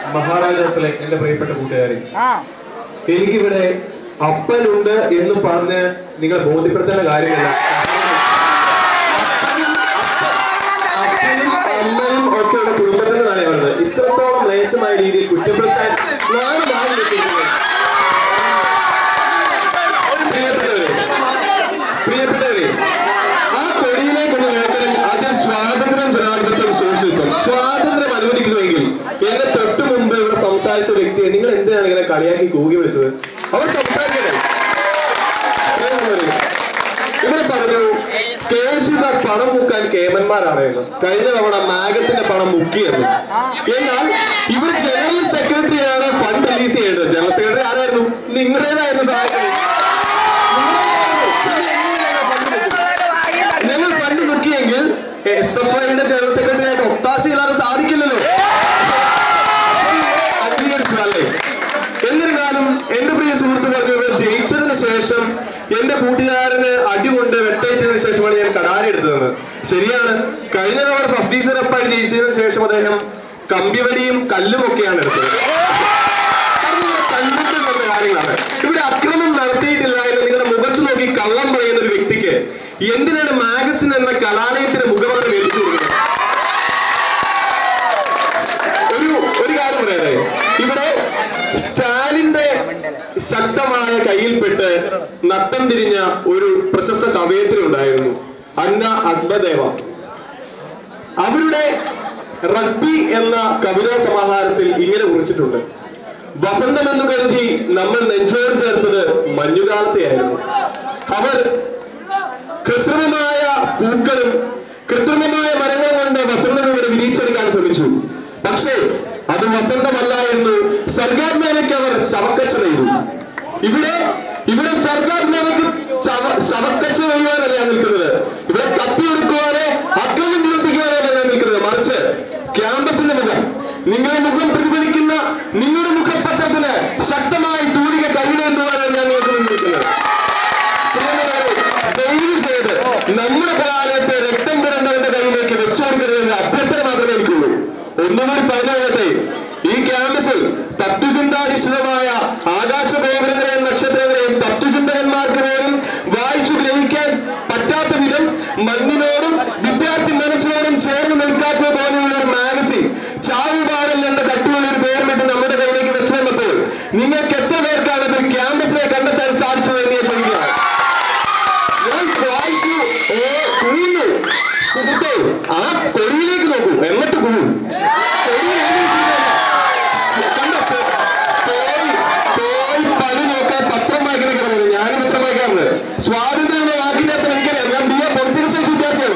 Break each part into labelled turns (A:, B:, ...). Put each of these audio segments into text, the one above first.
A: മഹാരാജാസിലെ എന്റെ പ്രിയപ്പെട്ട കൂട്ടുകാരി
B: ആ
A: എനിക്കിവിടെ അപ്പനുണ്ട് എന്ന് പറഞ്ഞ് നിങ്ങളെ ബോധ്യപ്പെടുത്തേണ്ട കാര്യമില്ല അപ്പനും അമ്മയും ഒക്കെയുള്ള കുടുംബത്തിന്റെ നല്ലതാണ് ഇത്രത്തോളം മ്ലേച്ഛമായ രീതിയിൽ കുറ്റപ്പെടുത്താൻ ഞാൻ മാറി നിൽക്കുന്നത് പ്രിയപ്പെട്ടവരെ പ്രിയപ്പെട്ടവരെ ആ കൊടിയിലേക്കുള്ള വേതനം അതിൽ സ്വാതന്ത്ര്യം ജനാധിപത്യം സോഷ്യലിസം സ്വാതന്ത്ര്യം അനുവദിക്കുന്നുവെങ്കിൽ എന്നെ തൊട്ട് മുമ്പ് ഇവിടെ സംസാരിച്ച വ്യക്തിയെ നിങ്ങൾ എന്തിനാണ് ഇങ്ങനെ കളിയാക്കി കൂകി വിളിച്ചത് അവർ സംസാരിക്കട്ടെ ഇവിടെ പറഞ്ഞു കെ എസ് പണം മുക്കാൻ കേമന്മാരാണ് എന്ന് കഴിഞ്ഞ തവണ മാഗസിന്റെ പണം മുക്കിയെന്ന് എന്നാൽ ഇവർ ജനറൽ സെക്രട്ടറിയാണ് ഫണ്ട് റിലീസ് ചെയ്യേണ്ടത് ജനറൽ സെക്രട്ടറി ആരായിരുന്നു നിങ്ങളുടേതായിരുന്നു സഹായിക്കുന്നത് നിങ്ങൾ ഫണ്ട് മുക്കിയെങ്കിൽ എസ് എഫ് ഐയുടെ ജനറൽ സെക്രട്ടറി ആയിട്ട് ഒത്താശ ഇല്ലാതെ സാധിക്കില്ലല്ലോ അംഗീകരിച്ചു അല്ലേ എന്നിരുന്നാലും എന്റെ പ്രിയ സുഹൃത്ത് പറഞ്ഞു ഇവർ ജയിച്ചതിന് ശേഷം എന്റെ കൂട്ടുകാരന് അടികൊണ്ട് വെട്ടേറ്റതിന് ശേഷമാണ് ഞാൻ കടാരി എടുത്തതെന്ന് ശരിയാണ് കഴിഞ്ഞ തവണ ഫസ്റ്റ് ഡീസർ അപ്പായി ജയിച്ചതിന് ശേഷം അദ്ദേഹം കമ്പിവടിയും കല്ലും ഒക്കെയാണ് എടുത്തത് കാരണം നിങ്ങൾ കണ്ടിട്ടുള്ള കാര്യങ്ങളാണ് ഇവിടെ അക്രമം നടത്തിയിട്ടില്ല എന്ന് നിങ്ങളുടെ മുഖത്ത് നോക്കി കള്ളം പറയുന്ന ഒരു വ്യക്തിക്ക് എന്തിനാണ് മാഗസിൻ എന്ന കലാലയത്തിന് മുഖപത്രം എത്തിച്ചു കൊടുക്കുന്നത് ഒരു ഒരു കാര്യം പറയാതെ ഇവിടെ സ്റ്റാലിന്റെ ശക്തമായ കയ്യിൽപ്പെട്ട് നട്ടം തിരിഞ്ഞ ഒരു പ്രശസ്ത കവയത്രി ഉണ്ടായിരുന്നു അന്ന അഗ്ബദേവ അവരുടെ റഗ്ബി എന്ന കവിതാ സമാഹാരത്തിൽ ഇങ്ങനെ കുറിച്ചിട്ടുണ്ട് വസന്തമെന്ന് കരുതി നമ്മൾ നെഞ്ചോട് ചേർത്തത് മഞ്ഞുകാലത്തെയായിരുന്നു അവർ കൃത്രിമമായ പൂക്കളും കൃത്രിമമായ മരങ്ങളും കൊണ്ട് വസന്തം ഇവിടെ വിരിച്ചെടുക്കാൻ ശ്രമിച്ചു പക്ഷേ അത് വസന്തമല്ല എന്ന് സർക്കാർ മേലയ്ക്ക് അവർ ശവക്കച്ച ചെയ്തു ഇവിടെ ഇവിടെ സർക്കാർ മേലയ്ക്ക് ശവ- ശവക്കച്ച ചെയ്യുവാനല്ല ഞാൻ നിൽക്കുന്നത് ഇവിടെ കത്തിയെടുക്കുവാനോ അക്രമം നിരൂപിക്കുവാനല്ല ഞാൻ നിൽക്കുന്നത് മറിച്ച് ക്യാമ്പസിന്റെ മുഖം നിങ്ങളുടെ മുഖം പ്രതിഫലിക്കുന്ന നിങ്ങളുടെ മുഖപത്രത്തിന് ശക്തമായി തൂലിക കൈയിലേന്തുവാനാണ് ഞാൻ നിങ്ങൾക്ക് മുന്നിൽ നിൽക്കുന്നത് പ്രിയമുള്ളവരെ, ദയവ് ചെയ്ത് നമ്മുടെ കലാലയത്തെ രക്തം പുരണ്ടവന്റെ കയ്യിലേക്ക് വെച്ചു കൊടുക്കരുതെന്ന അഭ്യർത്ഥന മാത്രമേ എനിക്കുള്ളൂ ഒന്നുകൂടി പറഞ്ഞു തരട്ടെ ഈ ക്യാമ്പസിൽ തത്വചിന്താധിഷ്ഠിതമായ ആകാശ ഗോപുരങ്ങളെയും നക്ഷത്രങ്ങളെയും തത്വചിന്തകന്മാർക്ക് പോലും വായിച്ചു ഗ്രഹിക്കാൻ പറ്റാത്ത വിധം മണ്ണിനോടും വിദ്യാർത്ഥി മനസ്സിനോടും ചേർന്ന് നിൽക്കാത്ത പോലെയുള്ള ഒരു മാഗസിൻ ചാവുപാടൽ എന്ന കട്ടുള്ള ഒരു പേരിട്ട് നമ്മുടെ കയ്യിലേക്ക് വെച്ചു തന്നപ്പോൾ നിങ്ങൾക്ക് എത്ര പേർക്കാണ് ഇത് ക്യാമ്പസിനെ കണ്ടെത്താൻ സാധിച്ചത് എന്ന് ഞാൻ ചോദിക്കുകയാണ് ഞാൻ വായിച്ചു ഓ കുഴിഞ്ഞു സുഹൃത്തെ ആ കൊടിയിലേക്ക് നോക്കൂ എന്നിട്ട് കുഴു കൊടി എഴുതി വെച്ചിരിക്കുകയല്ല. കണ്ടോ? പോ- പോയി പോയി പണി നോക്കാൻ പത്രം വായിക്കുന്ന കിടന്നത് ഞാനും പത്രം വായിക്കാറുണ്ട് സ്വാതന്ത്ര്യം എന്ന വാക്കിന്റെ അത്ര എനിക്കറിയാം ഞാൻ ബി എ പൊളിറ്റിക്കൽ സയൻസ് വിദ്യാർത്ഥിയാണ്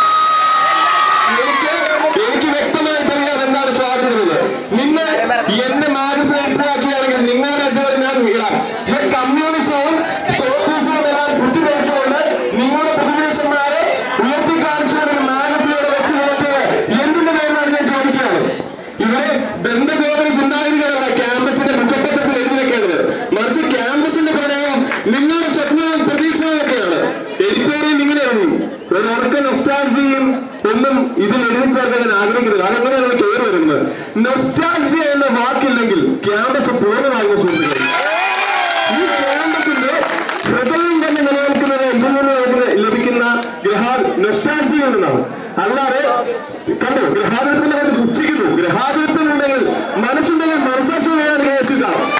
A: എനിക്ക് എനിക്ക് വ്യക്തമായി പറയാം എന്താണ് സ്വാതന്ത്ര്യം എന്ന്. നിങ്ങൾ എന്റെ മാനസിക ഇട്ടാക്കിയാണെങ്കിൽ നിങ്ങളുടെ രക്ഷകൾ ഞാൻ വീഴാം ഞാൻ കമ്മ്യൂണിസവും സോഷ്യലിസവും എല്ലാം ബുദ്ധിധരിച്ചുകൊണ്ട് നിങ്ങളുടെ പ്രതിദേശന്മാരെ ഉയർത്തി കാണിച്ചുകൊണ്ട് ഒരു മാനസികത വെച്ച് നോക്കിയത് എന്തിന്റെ പേരിലാണ് ഞാൻ ചോദിക്കുകയാണ് ഇവിടെ ബന്ധഗോപന ചിന്താഗതികളല്ല ക്യാമ്പസിന്റെ മുഖപത്രത്തിൽ എഴുതി വെക്കേണ്ടത് മറിച്ച് ക്യാമ്പസിന്റെ പ്രണയവും നിങ്ങളുടെ സ്വപ്നവും പ്രതീക്ഷയും ഒക്കെയാണ് എഡിറ്റോറിയൽ ഇങ്ങനെ എഴുതി ഒരു ഉറക്ക നൊസ്റ്റാൾജിയും ഒന്നും ഇതിൽ എഴുതി ചേർക്കാൻ ഞാൻ ആഗ്രഹിക്കുന്നത് കാരണം അങ്ങനെയാണ് കയറി വരുന്നത് നൊസ്റ്റാൾജിയ എന്ന വാക്കില്ലെങ്കിൽ ക്യാമ്പസ് പൂർണ്ണമാകും സുഹൃത്തുക്കളെ ഈ ക്യാമ്പസിന്റെ ഹൃദയം തന്നെ നിലനിൽക്കുന്നത് ഇതിൽ നിന്ന് നമുക്ക് ലഭിക്കുന്ന ഗ്രഹാ നൊസ്റ്റാൾജിയിൽ നിന്നാണ് അല്ലാതെ കണ്ടോ ഗ്രഹാതിരത്തിന്റെ പേര് പുച്ഛിക്കുന്നു ഗ്രഹാതിരത്തിനുണ്ടെങ്കിൽ മനസ്സുണ്ടെങ്കിൽ മനസ്സാക്ഷി കെ എസ്